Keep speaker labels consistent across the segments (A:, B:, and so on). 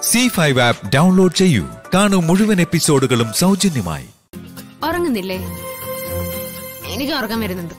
A: C five app download ചെയ്യൂ കാണൂ മുഴുവൻ എപ്പിസോഡുകളും സൗജന്യമായി
B: ഉറങ്ങുന്നില്ലേ എനിക്ക് ഉറക്കം വരുന്നുണ്ട്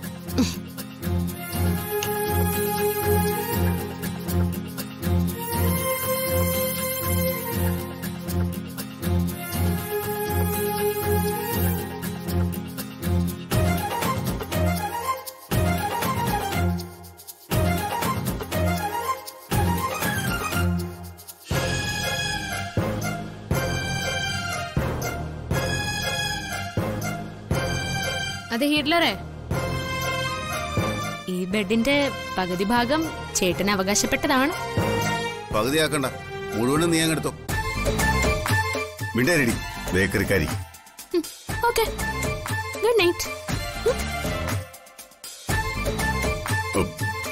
B: അത് ഹിറ്റ്ലറെ ഈ ബെഡിന്റെ പകുതി ഭാഗം ചേട്ടന് അവകാശപ്പെട്ടതാണ്
C: പകുതിയാക്കണ്ട മുഴുവനും നീ അങ്ങെടുത്തോ മിണ്ടേരടി ബേക്കറിക്കാരി
B: ഓക്കെ ഗുഡ് നൈറ്റ്
C: ഉം.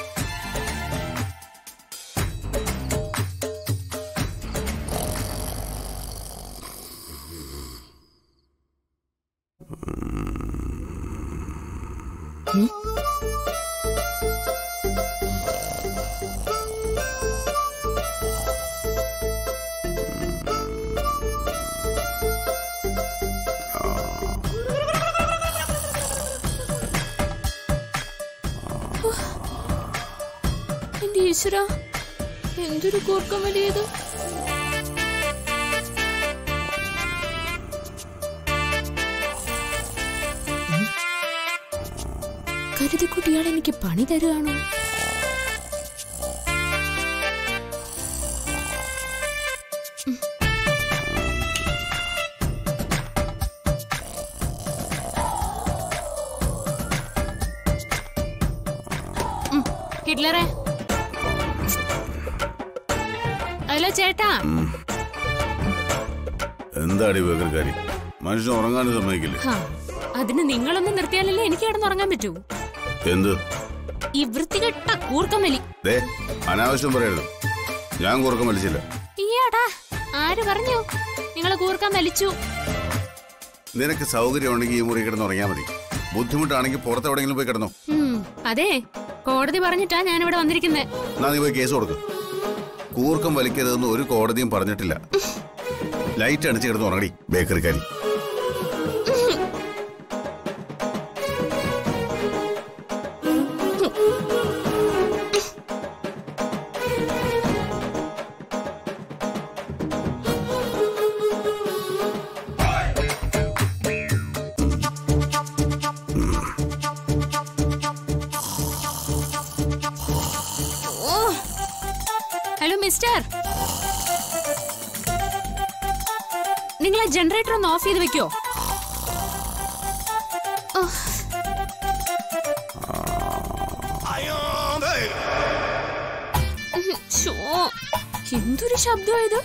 B: എന്റെ ഈശ്വര എന്തൊരു കൂർക്കം വലിയത് കരുതിക്കുട്ടി ഇയാൾ എനിക്ക് പണി തരുകയാണോ ഉം, ഹിറ്റ്ലറെ ഹലോ ചേട്ടാ
C: എന്താടി ബേക്കറിക്കാരി മനുഷ്യൻ ഉറങ്ങാനും സമ്മതിക്കില്ലേ
B: ഹാ, അതിന് നിങ്ങളൊന്ന് നിർത്തിയാലല്ലേ എനിക്ക് കിടന്നുറങ്ങാൻ പറ്റൂ
C: എന്ത്
B: ഈ വൃത്തികെട്ട കൂർക്കം വലി
C: ദേ അനാവശ്യം പറയരുത് ഞാൻ കുറുക്കം വലിച്ചില്ല
B: ഈയാടാ ആര് പറഞ്ഞു നിങ്ങൾ കൂർക്കം വലിച്ചു
C: നിനക്ക് സൗകര്യം ഉണ്ടെങ്കിൽ ഈ മുറി കിടന്ന് ഉറങ്ങിയാൽ മതി ബുദ്ധിമുട്ടാണെങ്കിൽ പുറത്തെവിടെയെങ്കിലും പോയി കിടന്നോ
B: ഉം, അതെ കോടതി പറഞ്ഞിട്ടാ ഞാൻ ഇവിടെ വന്നിരിക്കുന്നത്
C: എന്നാ നീ പോയി കേസ് കൊടുക്കും കൂർക്കം വലിക്കരുതെന്ന് ഒരു കോടതിയും പറഞ്ഞിട്ടില്ല ലൈറ്റ് അടിച്ച് കിടന്ന് ഉറങ്ങടി ബേക്കറിക്കാരി
B: ഹലോ മിസ്റ്റർ നിങ്ങൾ ആ ജനറേറ്റർ ഒന്ന് ഓഫ് ചെയ്ത് വെക്കോ ഓ, ശ്ശോ, എന്തൊരു ശബ്ദമായത്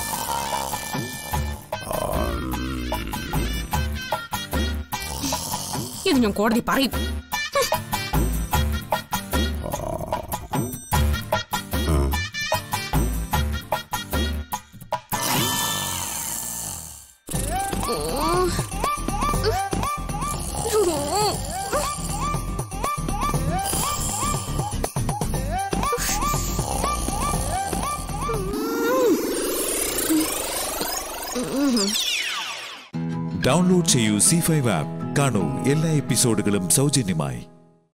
B: ഇത് ഞാൻ കോടതി പറയും
A: ഡൗൺലോഡ് ചെയ്യൂ സി ഫൈവ് ആപ്പ് കാണൂ എല്ലാ എപ്പിസോഡുകളും സൗജന്യമായി